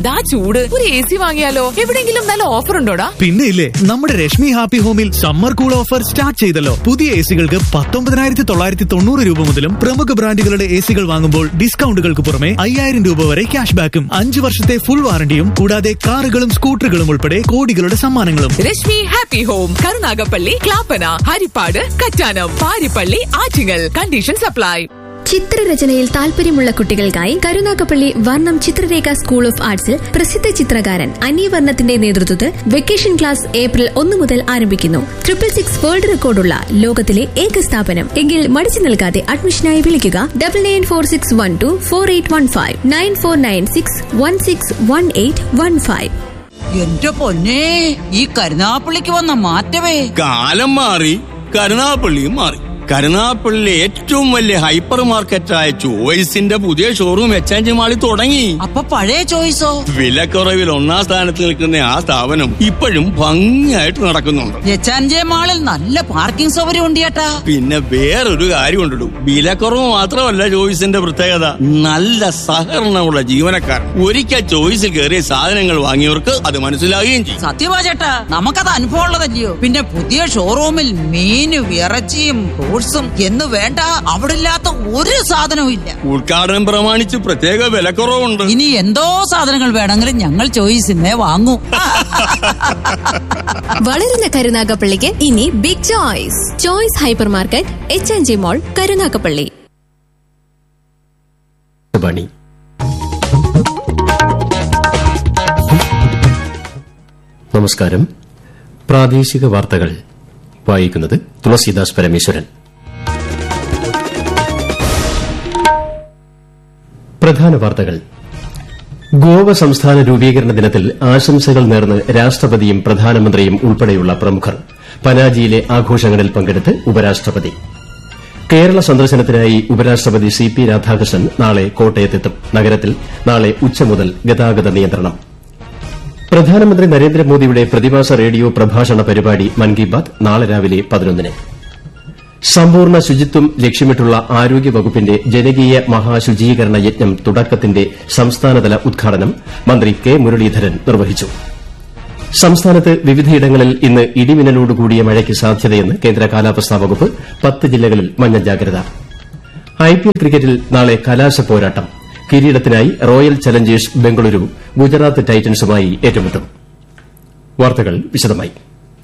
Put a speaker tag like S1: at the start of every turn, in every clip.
S1: എന്താ ചൂട് ഒരു എ സി വാങ്ങിയാലോ എവിടെങ്കിലും നല്ല ഓഫർ ഉണ്ടോടാ
S2: പിന്നെ ഇല്ലേ നമ്മുടെ രശ്മി ഹാപ്പി ഹോമിൽ സമ്മർ കൂൾ ഓഫർ സ്റ്റാർട്ട് ചെയ്തല്ലോ പുതിയ എ സികൾക്ക് പത്തൊമ്പതിനായിരത്തി തൊള്ളായിരത്തി തൊണ്ണൂറ് രൂപ മുതലും പ്രമുഖ ബ്രാൻഡുകളുടെ എ സികൾ വാങ്ങുമ്പോൾ ഡിസ്കൗണ്ടുകൾക്ക് പുറമെ അയ്യായിരം രൂപ വരെ ക്യാഷ് ബാക്കും അഞ്ച് വർഷത്തെ ഫുൾ വാറണ്ടിയും കൂടാതെ കാറുകളും സ്കൂട്ടറുകളും ഉൾപ്പെടെ കോടികളുടെ സമ്മാനങ്ങളും
S1: Reshmi happy home Karunagappally Clappana Haripad Kattanam Parippally Attingal conditions apply
S3: ചിത്രരചനയിൽ താല്പര്യമുള്ള കുട്ടികൾക്കായി കരുനാഗപ്പള്ളി വർണ്ണം ചിത്രരേഖ സ്കൂൾ ഓഫ് ആർട്സിൽ പ്രസിദ്ധ ചിത്രകാരൻ അനി വർണ്ണത്തിന്റെ നേതൃത്വത്തിൽ വെക്കേഷൻ ക്ലാസ് ഏപ്രിൽ ഒന്ന് മുതൽ ആരംഭിക്കുന്നു ട്രിപ്പിൾ സിക്സ് വേൾഡ് റെക്കോർഡുള്ള ലോകത്തിലെ ഏക സ്ഥാപനം എങ്കിൽ മടിച്ചു നിൽക്കാതെ അഡ്മിഷനായി വിളിക്കുക double nine four six one two four eight one five nine four nine six one six one eight one five
S4: എന്റെ പൊന്നെ ഈ കരുനാപ്പള്ളിക്ക് വന്ന മാറ്റമേ
S5: കാലം മാറി കരുനാപ്പള്ളിയും മാറി കരുനാപ്പള്ളിയിലെ ഏറ്റവും വലിയ ഹൈപ്പർ മാർക്കറ്റായ ചോയ്സിന്റെ പുതിയ ഷോറൂം എച്ച് മാളിൽ തുടങ്ങി
S4: അപ്പൊ പഴയ ചോയ്സോ
S5: വിലക്കുറവിൽ ഒന്നാം സ്ഥാനത്ത് നിൽക്കുന്ന ആ സ്ഥാപനം ഇപ്പോഴും ഭംഗിയായിട്ട് നടക്കുന്നുണ്ട്
S4: എച്ചാൻജെ മാളിൽ നല്ല പാർക്കിംഗ് സൗകര്യം ഉണ്ട് ചേട്ടാ
S5: പിന്നെ വേറൊരു കാര്യം കൊണ്ടിടും വിലക്കുറവ് മാത്രമല്ല ചോയ്സിന്റെ പ്രത്യേകത നല്ല സഹകരണമുള്ള ജീവനക്കാർ ഒരിക്കൽ ചോയ്സിൽ കയറിയ സാധനങ്ങൾ വാങ്ങിയവർക്ക് അത് മനസ്സിലാകുകയും ചെയ്യും
S4: സത്യമാ ചേട്ടാ നമുക്കത് അനുഭവം ഉള്ളതല്ലയോ പിന്നെ പുതിയ ഷോറൂമിൽ മീനും ഇറച്ചിയും ഫ്രൂട്ട്സും എന്ന് വേണ്ട അവിടെ ഇല്ലാത്ത ഒരു സാധനവും ഇല്ല
S5: ഉദ്ഘാടനം പ്രമാണിച്ച് പ്രത്യേക വിലക്കുറവുണ്ട്
S4: ഇനി എന്തോ സാധനങ്ങൾ വേണമെങ്കിലും ഞങ്ങൾ ചോയ്സിന്നേ വാങ്ങൂ
S3: വളരുന്ന കരുനാഗപ്പള്ളിക്ക് ഇനി big choice choice hyper market H N G mall Karunagappally
S6: പണി നമസ്കാരം പ്രാദേശിക വാർത്തകൾ വായിക്കുന്നത് തുളസീദാസ് പരമേശ്വരൻ പ്രധാന വാർത്തകൾ ഗോവ സംസ്ഥാന രൂപീകരണ ദിനത്തിൽ ആശംസകൾ നേർന്ന് രാഷ്ട്രപതിയും പ്രധാനമന്ത്രിയും ഉൾപ്പെടെയുള്ള പ്രമുഖർ പനാജിയിലെ ആഘോഷങ്ങളിൽ പങ്കെടുത്ത് ഉപരാഷ്ട്രപതി കേരള സന്ദർശനത്തിനായി ഉപരാഷ്ട്രപതി സി പി രാധാകൃഷ്ണൻ നാളെ കോട്ടയത്തെത്തും നഗരത്തിൽ നാളെ ഉച്ച മുതൽ ഗതാഗത നിയന്ത്രണം പ്രധാനമന്ത്രി നരേന്ദ്രമോദിയുടെ പ്രതിമാസ റേഡിയോ പ്രഭാഷണ പരിപാടി മൻ കി ബാത് നാളെ രാവിലെ പതിനൊന്നിന് സമ്പൂർണ്ണ ശുചിത്വം ലക്ഷ്യമിട്ടുള്ള ആരോഗ്യവകുപ്പിന്റെ ജനകീയ മഹാശുചീകരണ യജ്ഞം തുടക്കത്തിന്റെ സംസ്ഥാനതല ഉദ്ഘാടനം മന്ത്രി കെ മുരളീധരൻ നിർവഹിച്ചു സംസ്ഥാനത്ത് വിവിധയിടങ്ങളിൽ ഇന്ന് ഇടിമിന്നലോടുകൂടിയ മഴയ്ക്ക് സാധ്യതയെന്ന് കേന്ദ്ര കാലാവസ്ഥാ വകുപ്പ് പത്ത് ജില്ലകളിൽ മഞ്ഞ ജാഗ്രത ഐപിഎൽ ക്രിക്കറ്റിൽ നാളെ കലാശ പോരാട്ടം കിരീടത്തിനായി റോയൽ ചലഞ്ചേഴ്സ് ബംഗളൂരു ഗുജറാത്ത് ടൈറ്റൻസുമായി ഏറ്റുമുട്ടും വാർത്തകൾ വിശദമായി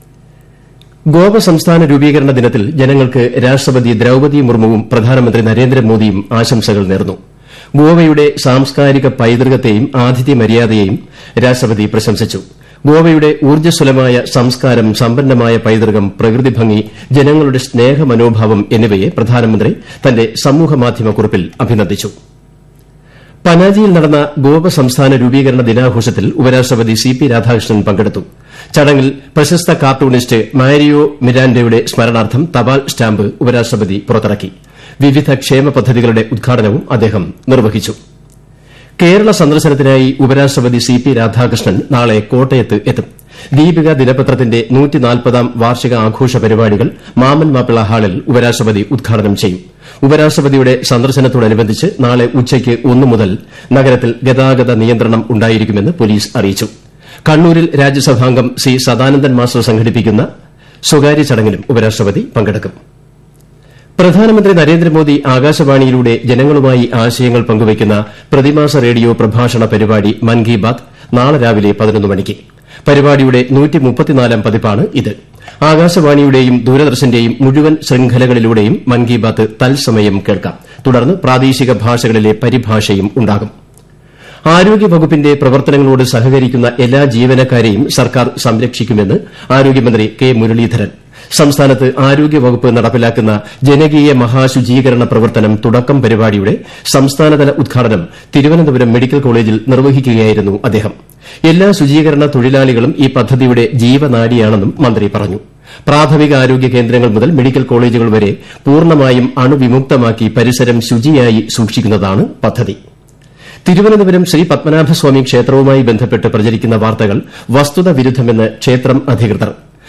S6: ഗോവ സംസ്ഥാന രൂപീകരണ ദിനത്തിൽ ജനങ്ങൾക്ക് രാഷ്ട്രപതി ദ്രൌപതി മുർമുവും പ്രധാനമന്ത്രി നരേന്ദ്രമോദിയും ആശംസകൾ നേർന്നു ഗോവയുടെ സാംസ്കാരിക പൈതൃകത്തെയും ആതിഥ്യ മര്യാദയെയും രാഷ്ട്രപതി പ്രശംസിച്ചു ഗോവയുടെ ഊർജ്ജസ്വലമായ സംസ്കാരം സമ്പന്നമായ പൈതൃകം പ്രകൃതി ഭംഗി ജനങ്ങളുടെ സ്നേഹമനോഭാവം എന്നിവയെ പ്രധാനമന്ത്രി തന്റെ സമൂഹമാധ്യമ കുറിപ്പിൽ അഭിനന്ദിച്ചു പനാജിയിൽ നടന്ന ഗോവ സംസ്ഥാന രൂപീകരണ ദിനാഘോഷത്തിൽ ഉപരാഷ്ട്രപതി സി പി രാധാകൃഷ്ണൻ പങ്കെടുത്തു ചടങ്ങിൽ പ്രശസ്ത കാർട്ടൂണിസ്റ്റ് മാരിയോ മിരാൻഡയുടെ സ്മരണാർത്ഥം തപാൽ സ്റ്റാമ്പ് ഉപരാഷ്ട്രപതി പുറത്തിറക്കി വിവിധ ക്ഷേമ പദ്ധതികളുടെ ഉദ്ഘാടനവും അദ്ദേഹം നിർവഹിച്ചു കേരള സന്ദർശനത്തിനായി ഉപരാഷ്ട്രപതി സി പി രാധാകൃഷ്ണൻ നാളെ കോട്ടയത്ത് എത്തും ദീപിക ദിനപത്രത്തിന്റെ നൂറ്റിനാൽപ്പതാം വാർഷിക ആഘോഷ പരിപാടികൾ മാമൻ മാപ്പിള ഹാളിൽ ഉപരാഷ്ട്രപതി ഉദ്ഘാടനം ചെയ്യും ഉപരാഷ്ട്രപതിയുടെ സന്ദർശനത്തോടനുബന്ധിച്ച് നാളെ ഉച്ചയ്ക്ക് ഒന്നു മുതൽ നഗരത്തിൽ ഗതാഗത നിയന്ത്രണം ഉണ്ടായിരിക്കുമെന്ന് പോലീസ് അറിയിച്ചു കണ്ണൂരിൽ രാജ്യസഭാംഗം സി സദാനന്ദൻ മാസ്റ്റർ സംഘടിപ്പിക്കുന്ന സ്വകാര്യ ചടങ്ങിലും ഉപരാഷ്ട്രപതി പങ്കെടുക്കും പ്രധാനമന്ത്രി നരേന്ദ്രമോദി ആകാശവാണിയിലൂടെ ജനങ്ങളുമായി ആശയങ്ങൾ പങ്കുവയ്ക്കുന്ന പ്രതിമാസ റേഡിയോ പ്രഭാഷണ പരിപാടി മൻ കി ബാത് നാളെ രാവിലെ പതിനൊന്ന് മണിക്ക് പരിപാടിയുടെ നൂറ്റിമുപ്പത്തിനാലാം പതിപ്പാണ് ഇത് ആകാശവാണിയുടെയും ദൂരദർശന്റെയും മുഴുവൻ ശൃംഖലകളിലൂടെയും മൻ കി ബാത് തത്സമയം കേൾക്കാം തുടർന്ന് പ്രാദേശിക ഭാഷകളിലെ പരിഭാഷയും ഉണ്ടാകും ആരോഗ്യവകുപ്പിന്റെ പ്രവർത്തനങ്ങളോട് സഹകരിക്കുന്ന എല്ലാ ജീവനക്കാരെയും സർക്കാർ സംരക്ഷിക്കുമെന്ന് ആരോഗ്യമന്ത്രി കെ മുരളീധരൻ സംസ്ഥാനത്ത് ആരോഗ്യവകുപ്പ് നടപ്പിലാക്കുന്ന ജനകീയ മഹാശുചീകരണ പ്രവർത്തനം തുടക്കം പരിപാടിയുടെ സംസ്ഥാനതല ഉദ്ഘാടനം തിരുവനന്തപുരം മെഡിക്കൽ കോളേജിൽ നിർവഹിക്കുകയായിരുന്നു അദ്ദേഹം എല്ലാ ശുചീകരണ തൊഴിലാളികളും ഈ പദ്ധതിയുടെ ജീവനാഡിയാണെന്നും മന്ത്രി പറഞ്ഞു പ്രാഥമിക ആരോഗ്യ കേന്ദ്രങ്ങൾ മുതൽ മെഡിക്കൽ കോളേജുകൾ വരെ പൂർണ്ണമായും അണുവിമുക്തമാക്കി പരിസരം ശുചിയായി സൂക്ഷിക്കുന്നതാണ് പദ്ധതി തിരുവനന്തപുരം ശ്രീ പത്മനാഭസ്വാമി ക്ഷേത്രവുമായി ബന്ധപ്പെട്ട് പ്രചരിക്കുന്ന വാർത്തകൾ വസ്തുത വിരുദ്ധമെന്ന് ക്ഷേത്രം അധികൃതർ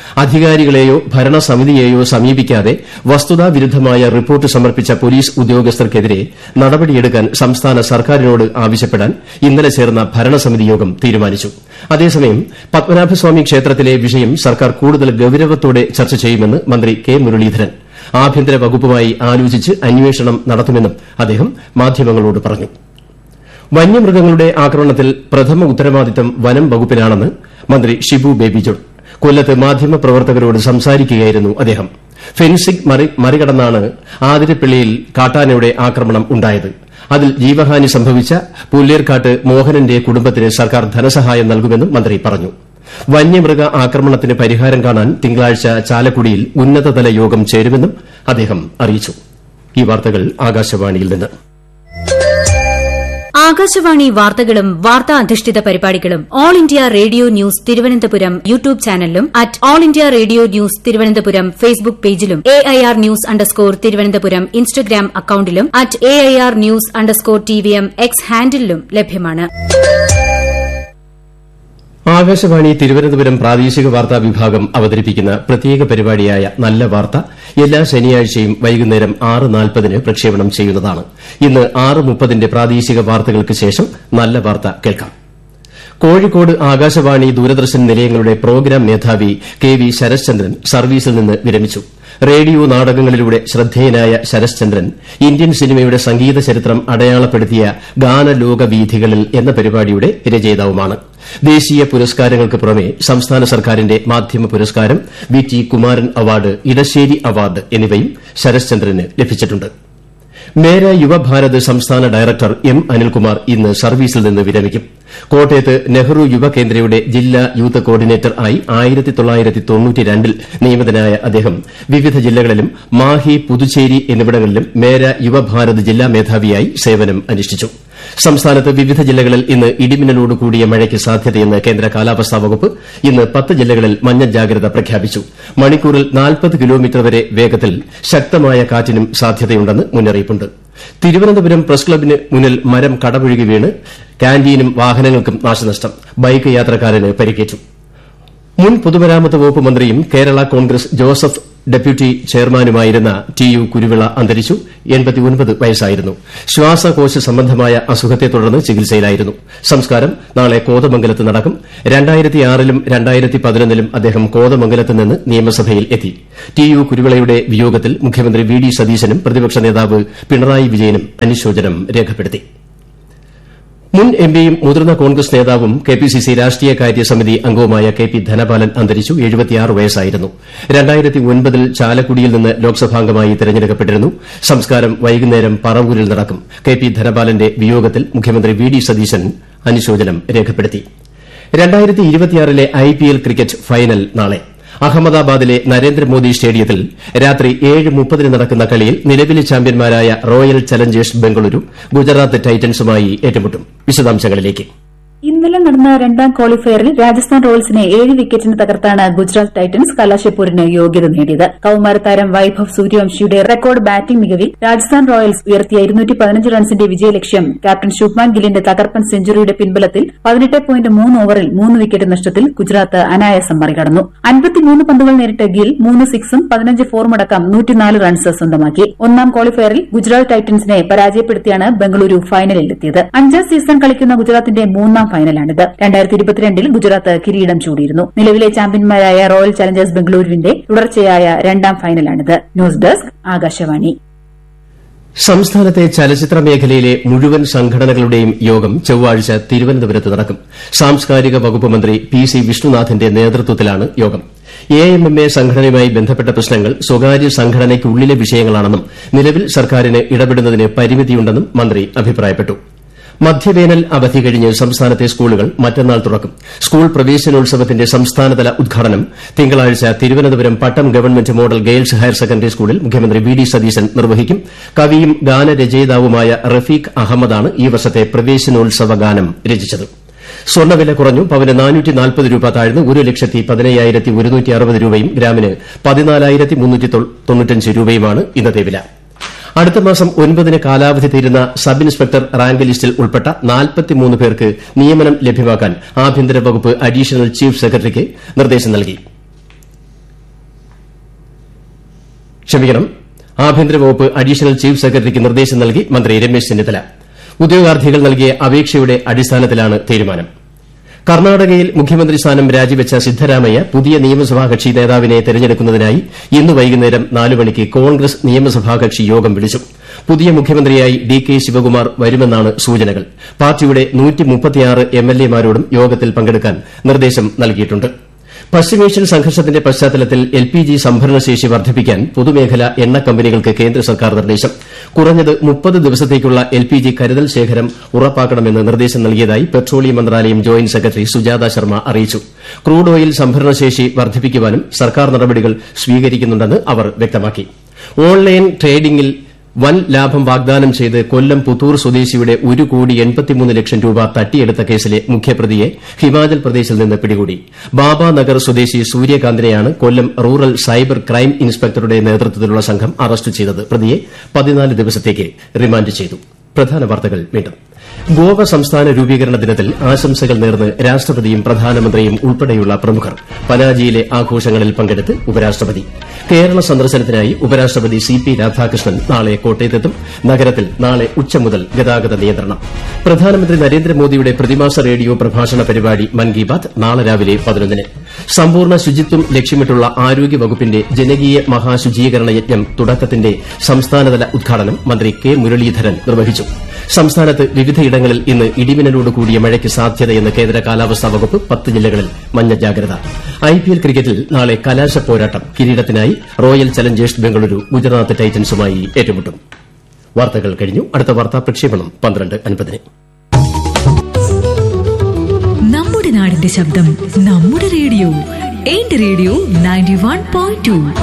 S6: അധികാരികളെയോ ഭരണസമിതിയെയോ സമീപിക്കാതെ വസ്തുതാവിരുദ്ധമായ റിപ്പോർട്ട് സമർപ്പിച്ച പോലീസ് ഉദ്യോഗസ്ഥർക്കെതിരെ നടപടിയെടുക്കാൻ സംസ്ഥാന സർക്കാരിനോട് ആവശ്യപ്പെടാൻ ഇന്നലെ ചേർന്ന ഭരണസമിതി യോഗം തീരുമാനിച്ചു അതേസമയം പത്മനാഭസ്വാമി ക്ഷേത്രത്തിലെ വിഷയം സർക്കാർ കൂടുതൽ ഗൌരവത്തോടെ ചർച്ച ചെയ്യുമെന്ന് മന്ത്രി കെ മുരളീധരൻ ആഭ്യന്തര വകുപ്പുമായി ആലോചിച്ച് അന്വേഷണം നടത്തുമെന്നും അദ്ദേഹം മാധ്യമങ്ങളോട് പറഞ്ഞു വന്യമൃഗങ്ങളുടെ ആക്രമണത്തിൽ പ്രഥമ ഉത്തരവാദിത്തം വനം വകുപ്പിനാണെന്ന് മന്ത്രി ഷിബു ബേബി ജോൺ കൊല്ലത്ത് മാധ്യമപ്രവർത്തകരോട് സംസാരിക്കുകയായിരുന്നു അദ്ദേഹം ഫെൻസിംഗ് മറികടന്നാണ് ആതിരപ്പള്ളിയിൽ കാട്ടാനയുടെ ആക്രമണം ഉണ്ടായത് അതിൽ ജീവഹാനി സംഭവിച്ച പുല്ലേർക്കാട്ട് മോഹനന്റെ കുടുംബത്തിന് സർക്കാർ ധനസഹായം നൽകുമെന്നും മന്ത്രി പറഞ്ഞു വന്യമൃഗ ആക്രമണത്തിന് പരിഹാരം കാണാൻ തിങ്കളാഴ്ച ചാലക്കുടിയിൽ ഉന്നതതല യോഗം ചേരുമെന്നും അദ്ദേഹം അറിയിച്ചു ഈ വാർത്തകൾ ആകാശവാണിയിൽ നിന്ന്
S7: ആകാശവാണി വാർത്തകളും വാർത്താ അധിഷ്ഠിത പരിപാടികളും All India Radio news Thiruvananthapuram YouTube ചാനലിലും at All India Radio news Thiruvananthapuram Facebook പേജിലും A I R news underscore Thiruvananthapuram Instagram അക്കൌണ്ടിലും at A I R news underscore T V M X ഹാൻഡിലും ലഭ്യമാണ്
S6: ആകാശവാണി തിരുവനന്തപുരം പ്രാദേശിക വാർത്താ വിഭാഗം അവതരിപ്പിക്കുന്ന പ്രത്യേക പരിപാടിയായ നല്ല വാർത്ത എല്ലാ ശനിയാഴ്ചയും വൈകുന്നേരം ആറ് നാൽപ്പതിന് പ്രക്ഷേപണം ചെയ്യുന്നതാണ് ഇന്ന് ആറ് മുപ്പതിന്റെ പ്രാദേശിക വാർത്തകൾക്ക് ശേഷം നല്ല വാർത്ത കേൾക്കാം കോഴിക്കോട് ആകാശവാണി ദൂരദർശൻ നിലയങ്ങളുടെ പ്രോഗ്രാം മേധാവി കെ വി ശരശ്ചന്ദ്രൻ സർവീസിൽ നിന്ന് വിരമിച്ചു റേഡിയോ നാടകങ്ങളിലൂടെ ശ്രദ്ധേയനായ ശരശ്ചന്ദ്രൻ ഇന്ത്യൻ സിനിമയുടെ സംഗീത ചരിത്രം അടയാളപ്പെടുത്തിയ ഗാനലോകവീഥികളിൽ എന്ന പരിപാടിയുടെ രചയിതാവുമാണ് ദേശീയ പുരസ്കാരങ്ങൾക്ക് പുറമെ സംസ്ഥാന സർക്കാരിന്റെ മാധ്യമ പുരസ്കാരം V T Kumaran award Edassery award എന്നിവയും ശരശ്ചന്ദ്രന് ലഭിച്ചിട്ടുണ്ട് മേര യുവഭാരത് സംസ്ഥാന ഡയറക്ടർ എം അനിൽകുമാർ ഇന്ന് സർവീസിൽ നിന്ന് വിരമിക്കും കോട്ടയത്ത് നെഹ്റു യുവകേന്ദ്രയുടെ ജില്ലാ യൂത്ത് കോർഡിനേറ്റർ ആയി ൽ നിയമിതനായ അദ്ദേഹം വിവിധ ജില്ലകളിലും മാഹി പുതുച്ചേരി എന്നിവിടങ്ങളിലും മേര യുവഭാരത് ജില്ലാ മേധാവിയായി സേവനം അനുഷ്ഠിച്ചു സംസ്ഥാനത്ത് വിവിധ ജില്ലകളിൽ ഇന്ന് ഇടിമിന്നലോട് കൂടിയ മഴയ്ക്ക് സാധ്യതയെന്ന് കേന്ദ്ര കാലാവസ്ഥാ വകുപ്പ് ഇന്ന് പത്ത് ജില്ലകളിൽ മഞ്ഞ ജാഗ്രത പ്രഖ്യാപിച്ചു മണിക്കൂറിൽ നാൽപ്പത് കിലോമീറ്റർ വരെ വേഗത്തിൽ ശക്തമായ കാറ്റിനും സാധ്യതയുണ്ടെന്ന് മുന്നറിയിപ്പുണ്ട് തിരുവനന്തപുരം പ്രസ് ക്ലബിന് മുന്നിൽ മരം കടപുഴകി വീണ് കാന്റീനും വാഹനങ്ങൾക്കും നാശനഷ്ടം ബൈക്ക് യാത്രക്കാരന് പരിക്കേറ്റു മുൻ പൊതുമരാമത്ത് വകുപ്പ് മന്ത്രിയും കേരള കോൺഗ്രസ് ജോസഫ് ഡെപ്യൂട്ടി ചെയർമാനുമായിരുന്ന ടി യു കുരുവിള അന്തരിച്ചു വയസ്സായിരുന്നു ശ്വാസകോശ സംബന്ധമായ അസുഖത്തെ തുടർന്ന് ചികിത്സയിലായിരുന്നു സംസ്കാരം നാളെ കോതമംഗലത്ത് നടക്കും രണ്ടായിരത്തിയാറിലും രണ്ടായിരത്തി പതിനൊന്നിലും അദ്ദേഹം കോതമംഗലത്ത് നിന്ന് നിയമസഭയിൽ എത്തി ടി യു കുരുവിളയുടെ വിയോഗത്തിൽ മുഖ്യമന്ത്രി വി ഡി സതീശനും പ്രതിപക്ഷ നേതാവ് പിണറായി വിജയനും അനുശോചനം രേഖപ്പെടുത്തി മുൻ എംപിയും മുതിർന്ന കോൺഗ്രസ് നേതാവും കെപിസിസി രാഷ്ട്രീയകാര്യ സമിതി അംഗവുമായ കെ പി ധനപാലൻ അന്തരിച്ചു വയസ്സായിരുന്നു ൽ ചാലക്കുടിയിൽ നിന്ന് ലോക്സഭാംഗമായി തെരഞ്ഞെടുക്കപ്പെട്ടിരുന്നു സംസ്കാരം വൈകുന്നേരം പറവൂരിൽ നടക്കും കെ പി ധനപാലന്റെ വിയോഗത്തിൽ മുഖ്യമന്ത്രി വി ഡി സതീശൻ അനുശോചനം രേഖപ്പെടുത്തി ലെ ഐപിഎൽ ക്രിക്കറ്റ് ഫൈനൽ നാളെ അഹമ്മദാബാദിലെ നരേന്ദ്രമോദി സ്റ്റേഡിയത്തിൽ രാത്രി ഏഴ് മുപ്പതിന് നടക്കുന്ന കളിയിൽ നിലവിലെ ചാമ്പ്യന്മാരായ റോയൽ ചലഞ്ചേഴ്സ് ബംഗളൂരു ഗുജറാത്ത് ടൈറ്റൻസുമായി ഏറ്റുമുട്ടും വിശദാംശങ്ങളിലേക്ക്
S8: ഇന്നലെ നടന്ന രണ്ടാം ക്വാളിഫയറിൽ രാജസ്ഥാൻ റോയൽസിനെ ഏഴ് വിക്കറ്റിന് തകർത്താണ് ഗുജറാത്ത് ടൈറ്റൻസ് കലാശപ്പൂരിന് യോഗ്യത നേടിയത് കൌമാരതാരം വൈഭവ് സൂര്യവംശിയുടെ റെക്കോർഡ് ബാറ്റിംഗ് മികവിൽ രാജസ്ഥാൻ റോയൽസ് ഉയർത്തിയ ഇരുന്നൂറ്റി പതിനഞ്ച് റൺസിന്റെ വിജയലക്ഷ്യം ക്യാപ്റ്റൻ ശുഭ്മാൻ ഗില്ലിന്റെ തകർപ്പൻ സെഞ്ചുറിയുടെ പിൻബലത്തിൽ പതിനെട്ട് പോയിന്റ് മൂന്ന് ഓവറിൽ മൂന്ന് വിക്കറ്റ് നഷ്ടത്തിൽ ഗുജറാത്ത് അനായാസം മറികടന്നു അൻപത്തിമൂന്ന് പന്തുകൾ നേരിട്ട ഗിൽ മൂന്ന് സിക്സും പതിനഞ്ച് ഫോറുമടക്കം നൂറ്റിനാല് റൺസ് സ്വന്തമാക്കി ഒന്നാം ക്വാളിഫയറിൽ ഗുജറാത്ത് ടൈറ്റൻസിനെ പരാജയപ്പെടുത്തിയാണ് ബംഗളൂരു ഫൈനലിലെത്തിയത് അഞ്ചാം സീസൺ കളിക്കുന്ന ഗുജറാത്തിന്റെ മൂന്നാം ഫൈനലാണിത് രണ്ടായിരത്തി ഇരുപത്തിരണ്ടിൽ ഗുജറാത്ത് കിരീടം ചൂടിയിരുന്നു നിലവിലെ ചാമ്പ്യന്മാരായ റോയൽ ചലഞ്ചേഴ്സ് ബംഗളൂരുവിന്റെ തുടർച്ചയായ രണ്ടാം ഫൈനലാണിത് ന്യൂസ് ഡെസ്ക് ആകാശവാണി
S6: സംസ്ഥാനത്തെ ചലച്ചിത്ര മേഖലയിലെ മുഴുവൻ സംഘടനകളുടെയും യോഗം ചൊവ്വാഴ്ച തിരുവനന്തപുരത്ത് നടക്കും സാംസ്കാരിക വകുപ്പ് മന്ത്രി പി സി വിഷ്ണുനാഥിന്റെ നേതൃത്വത്തിലാണ് യോഗം എ എം എം എ സംഘടനയുമായി ബന്ധപ്പെട്ട പ്രശ്നങ്ങൾ സ്വകാര്യ സംഘടനയ്ക്കുള്ളിലെ വിഷയങ്ങളാണെന്നും നിലവിൽ സർക്കാരിന് ഇടപെടുന്നതിന് പരിമിതിയുണ്ടെന്നും മന്ത്രി അഭിപ്രായപ്പെട്ടു മധ്യവേനൽ അവധി കഴിഞ്ഞ് സംസ്ഥാനത്തെ സ്കൂളുകൾ മറ്റന്നാൾ തുറക്കും സ്കൂൾ പ്രവേശനോത്സവത്തിന്റെ സംസ്ഥാനതല ഉദ്ഘാടനം തിങ്കളാഴ്ച Thiruvananthapuram Pattom government model girls higher secondary സ്കൂളിൽ മുഖ്യമന്ത്രി വി ഡി സതീശൻ നിർവഹിക്കും കവിയും ഗാനരചയിതാവുമായ റഫീഖ് അഹമ്മദാണ് ഈ വർഷത്തെ പ്രവേശനോത്സവ ഗാനം രചിച്ചത് സ്വർണ്ണവില കുറഞ്ഞു പവന് നാനൂറ്റി നാൽപ്പത് രൂപ താഴ്ന്ന് ഒരു ലക്ഷത്തി പതിനയ്യായിരത്തി ഒരുന്നൂറ്റി അറുപത് രൂപയും ഗ്രാമിന് പതിനാലായിരത്തി മുന്നൂറ്റി തൊണ്ണൂറ്റഞ്ച് രൂപയുമാണ് ഇന്നത്തെ വില അടുത്ത മാസം ഒൻപതിന് കാലാവധി തീരുന്ന സബ് ഇൻസ്പെക്ടർ റാങ്ക് ലിസ്റ്റിൽ ഉൾപ്പെട്ട നാൽപ്പത്തിമൂന്ന് പേർക്ക് നിയമനം ലഭ്യമാക്കാൻ ആഭ്യന്തര വകുപ്പ് അഡീഷണൽ ചീഫ് സെക്രട്ടറിക്ക് നിർദ്ദേശം നൽകി ക്ഷമിക്കണം ആഭ്യന്തര വകുപ്പ് അഡീഷണൽ ചീഫ് സെക്രട്ടറിക്ക് നിർദ്ദേശം നൽകി മന്ത്രി രമേശ് ചെന്നിത്തല ഉദ്യോഗാർത്ഥികൾ നൽകിയ അപേക്ഷയുടെ അടിസ്ഥാനത്തിലാണ് തീരുമാനം കർണാടകയിൽ മുഖ്യമന്ത്രി സ്ഥാനം രാജിവെച്ച സിദ്ധരാമയ്യ പുതിയ നിയമസഭാ കക്ഷി നേതാവിനെ തെരഞ്ഞെടുക്കുന്നതിനായി ഇന്ന് വൈകുന്നേരം നാല് മണിക്ക് കോൺഗ്രസ് നിയമസഭാ കക്ഷി യോഗം വിളിച്ചു പുതിയ മുഖ്യമന്ത്രിയായി ഡി കെ ശിവകുമാർ വരുമെന്നാണ് സൂചനകൾ പാർട്ടിയുടെ എംഎൽഎമാരോടും യോഗത്തിൽ പങ്കെടുക്കാൻ നിർദ്ദേശം നൽകിയിട്ടുണ്ട് പശ്ചിമേഷ്യൻ സംഘർഷത്തിന്റെ പശ്ചാത്തലത്തിൽ എൽ പി ജി സംഭരണശേഷി വർദ്ധിപ്പിക്കാൻ പൊതുമേഖലാ എണ്ണ കമ്പനികൾക്ക് കേന്ദ്ര സർക്കാർ നിർദ്ദേശം കുറഞ്ഞത് മുപ്പത് ദിവസത്തേക്കുള്ള എൽ പി ജി കരുതൽ ശേഖരം ഉറപ്പാക്കണമെന്ന് നിർദ്ദേശം നൽകിയതായി പെട്രോളിയം മന്ത്രാലയം ജോയിന്റ് സെക്രട്ടറി സുജാത ശർമ്മ അറിയിച്ചു ക്രൂഡ് ഓയിൽ സംഭരണശേഷി വർദ്ധിപ്പിക്കുവാനും സർക്കാർ നടപടികൾ സ്വീകരിക്കുന്നുണ്ടെന്ന് അവർ വ്യക്തമാക്കി ഓൺലൈൻ ട്രേഡിംഗിൽ വൻ ലാഭം വാഗ്ദാനം ചെയ്ത് കൊല്ലം പുത്തൂർ സ്വദേശിയുടെ ഒരു കോടി എൺപത്തിമൂന്ന് ലക്ഷം രൂപ തട്ടിയെടുത്ത കേസിലെ മുഖ്യപ്രതിയെ ഹിമാചൽ പ്രദേശിൽ നിന്ന് പിടികൂടി ബാബാനഗർ സ്വദേശി സൂര്യകാന്തിനെയാണ് കൊല്ലം റൂറൽ സൈബർ ക്രൈം ഇൻസ്പെക്ടറുടെ നേതൃത്വത്തിലുള്ള സംഘം അറസ്റ്റ് ചെയ്തത് പ്രതിയെ പതിനാല് ദിവസത്തേക്ക് റിമാൻഡ് ചെയ്തു പ്രധാന വാർത്തകൾ വീണ്ടും ഗോവ സംസ്ഥാന രൂപീകരണ ദിനത്തിൽ ആശംസകൾ നേർന്ന് രാഷ്ട്രപതിയും പ്രധാനമന്ത്രിയും ഉൾപ്പെടെയുള്ള പ്രമുഖർ പനാജിയിലെ ആഘോഷങ്ങളിൽ പങ്കെടുത്ത് ഉപരാഷ്ട്രപതി കേരള സന്ദർശനത്തിനായി ഉപരാഷ്ട്രപതി സി പി രാധാകൃഷ്ണൻ നാളെ കോട്ടയത്തെത്തും നഗരത്തിൽ നാളെ ഉച്ച മുതൽ ഗതാഗത നിയന്ത്രണം പ്രധാനമന്ത്രി നരേന്ദ്രമോദിയുടെ പ്രതിമാസ റേഡിയോ പ്രഭാഷണ പരിപാടി മൻ കി ബാത് നാളെ രാവിലെ പതിനൊന്നിന് സമ്പൂർണ്ണ ശുചിത്വം ലക്ഷ്യമിട്ടുള്ള ആരോഗ്യ വകുപ്പിന്റെ ജനകീയ മഹാശുചീകരണ യജ്ഞം തുടക്കത്തിന്റെ സംസ്ഥാനതല ഉദ്ഘാടനം മന്ത്രി കെ മുരളീധരൻ നിർവഹിച്ചു സംസ്ഥാനത്ത് വിവിധയിടങ്ങളിൽ ഇന്ന് ഇടിമിന്നലോട് കൂടിയ മഴയ്ക്ക് സാധ്യതയെന്ന് കേന്ദ്ര കാലാവസ്ഥാ വകുപ്പ് പത്ത് ജില്ലകളിൽ മഞ്ഞ ജാഗ്രത ഐപിഎൽ ക്രിക്കറ്റിൽ നാളെ കലാശ പോരാട്ടം കിരീടത്തിനായി റോയൽ ചലഞ്ചേഴ്സ് ബംഗളൂരു ഗുജറാത്ത് ടൈറ്റൻസുമായി ഏറ്റുമുട്ടും വാർത്തകൾ കഴിഞ്ഞു അടുത്ത വാർത്താ പ്രക്ഷേപണം പന്ത്രണ്ട് അൻപതിന്
S9: നമ്മുടെ നാടിന്റെ ശബ്ദം നമ്മുടെ റേഡിയോ എന്റെ radio ninety one point to